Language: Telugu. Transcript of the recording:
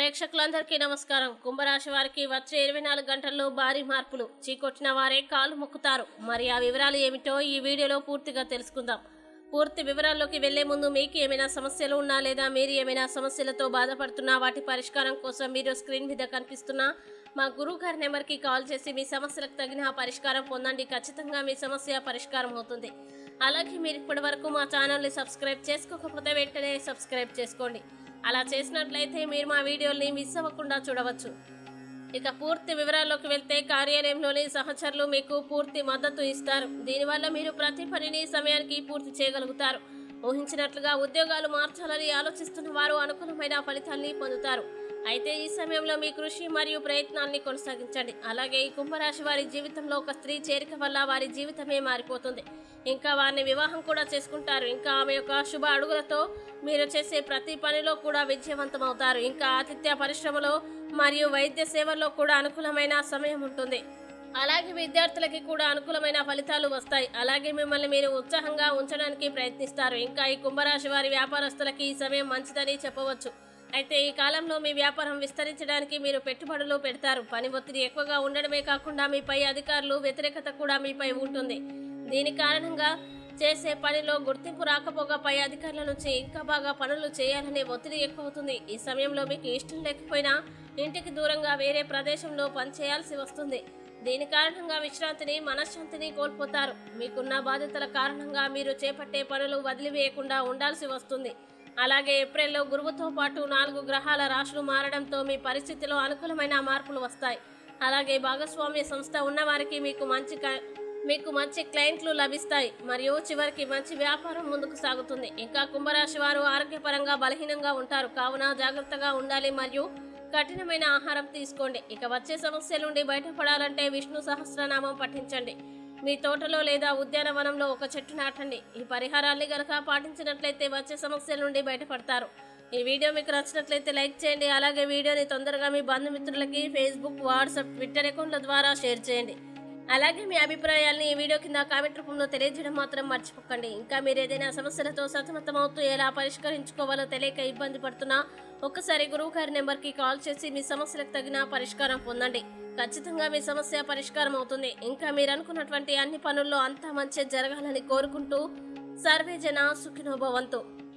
ప్రేక్షకులందరికీ నమస్కారం కుంభరాశి వారికి వచ్చే ఇరవై నాలుగు గంటల్లో భారీ మార్పులు చీకొట్టిన వారే కాలు మొక్కుతారు మరి ఆ వివరాలు ఏమిటో ఈ వీడియోలో పూర్తిగా తెలుసుకుందాం పూర్తి వివరాల్లోకి వెళ్లే ముందు మీకు ఏమైనా సమస్యలు ఉన్నా లేదా మీరు ఏమైనా సమస్యలతో బాధపడుతున్నా వాటి పరిష్కారం కోసం మీరు స్క్రీన్ మీద కనిపిస్తున్న మా గురువు గారి నెంబర్కి కాల్ చేసి మీ సమస్యలకు తగిన పరిష్కారం పొందండి ఖచ్చితంగా మీ సమస్య పరిష్కారం అవుతుంది అలాగే మీరు ఇప్పటి వరకు మా ఛానల్ని సబ్స్క్రైబ్ చేసుకోకపోతే వెంటనే సబ్స్క్రైబ్ చేసుకోండి అలా చేసినట్లయితే మీరు మా వీడియోల్ని మిస్ అవ్వకుండా చూడవచ్చు ఇక పూర్తి వివరాల్లోకి వెళ్తే కార్యాలయంలోని సహచరులు మీకు పూర్తి మద్దతు ఇస్తారు దీనివల్ల మీరు ప్రతి పనిని సమయానికి పూర్తి చేయగలుగుతారు ఊహించినట్లుగా ఉద్యోగాలు మార్చాలని ఆలోచిస్తున్న వారు అనుకూలమైన ఫలితాల్ని పొందుతారు అయితే ఈ సమయంలో మీ కృషి మరియు ప్రయత్నాల్ని కొనసాగించండి అలాగే ఈ కుంభరాశి వారి జీవితంలో ఒక స్త్రీ చేరిక వల్ల వారి జీవితమే మారిపోతుంది ఇంకా వారిని వివాహం కూడా చేసుకుంటారు ఇంకా ఆమె యొక్క శుభ అడుగులతో మీరు చేసే ప్రతి పనిలో కూడా విజయవంతమవుతారు ఇంకా ఆతిథ్య పరిశ్రమలో మరియు వైద్య సేవల్లో కూడా అనుకూలమైన సమయం ఉంటుంది అలాగే విద్యార్థులకి కూడా అనుకూలమైన ఫలితాలు వస్తాయి అలాగే మిమ్మల్ని మీరు ఉత్సాహంగా ఉంచడానికి ప్రయత్నిస్తారు ఇంకా ఈ కుంభరాశి వారి వ్యాపారస్తులకి ఈ సమయం మంచిదని చెప్పవచ్చు అయితే ఈ కాలంలో మీ వ్యాపారం విస్తరించడానికి మీరు పెట్టుబడులు పెడతారు పని ఒత్తిడి ఎక్కువగా ఉండడమే కాకుండా మీపై అధికారులు వ్యతిరేకత కూడా మీపై ఉంటుంది దీని కారణంగా చేసే పనిలో గుర్తింపు రాకపోగా పై అధికారుల నుంచి ఇంకా బాగా పనులు చేయాలనే ఒత్తిడి ఎక్కువ అవుతుంది ఈ సమయంలో మీకు ఇష్టం లేకపోయినా ఇంటికి దూరంగా వేరే ప్రదేశంలో పనిచేయాల్సి వస్తుంది దీని కారణంగా విశ్రాంతిని మనశ్శాంతిని కోల్పోతారు మీకున్న బాధ్యతల కారణంగా మీరు చేపట్టే పనులు వదిలివేయకుండా ఉండాల్సి వస్తుంది అలాగే ఏప్రిల్లో గురువుతో పాటు నాలుగు గ్రహాల రాశులు మారడంతో మీ పరిస్థితిలో అనుకూలమైన మార్పులు వస్తాయి అలాగే భాగస్వామ్య సంస్థ ఉన్నవారికి మీకు మంచి క- మీకు మంచి క్లయింట్లు లభిస్తాయి మరియు చివరికి మంచి వ్యాపారం ముందుకు సాగుతుంది ఇంకా కుంభరాశి వారు ఆరోగ్యపరంగా బలహీనంగా ఉంటారు కావున జాగ్రత్తగా ఉండాలి మరియు కఠినమైన ఆహారం తీసుకోండి ఇక వచ్చే సమస్యల నుండి బయటపడాలంటే విష్ణు సహస్రనామం పఠించండి మీ తోటలో లేదా ఉద్యానవనంలో ఒక చెట్టు నాటండి ఈ పరిహారాన్ని గనక పాటించినట్లయితే వచ్చే సమస్యల నుండి బయటపడతారు ఈ వీడియో మీకు నచ్చినట్లయితే లైక్ చేయండి అలాగే వీడియోని తొందరగా మీ బంధుమిత్రులకి ఫేస్బుక్ వాట్సాప్ ట్విట్టర్ అకౌంట్ల ద్వారా షేర్ చేయండి అలాగే మీ అభిప్రాయాల్ని ఈ వీడియో కింద కామెంట్ రూపంలో తెలియజేయడం మాత్రం మర్చిపోకండి ఇంకా మీరు ఏదైనా సమస్యలతో సతమతమవుతూ ఎలా పరిష్కరించుకోవాలో తెలియక ఇబ్బంది పడుతున్నా ఒక్కసారి గురువు గారి నెంబర్కి కాల్ చేసి మీ సమస్యలకు తగిన పరిష్కారం పొందండి ఖచ్చితంగా మీ సమస్య పరిష్కారం అవుతుంది ఇంకా మీరు అనుకున్నటువంటి అన్ని పనుల్లో అంతా మంచి జరగాలని కోరుకుంటూ సర్వే జన సుఖినోభవంతు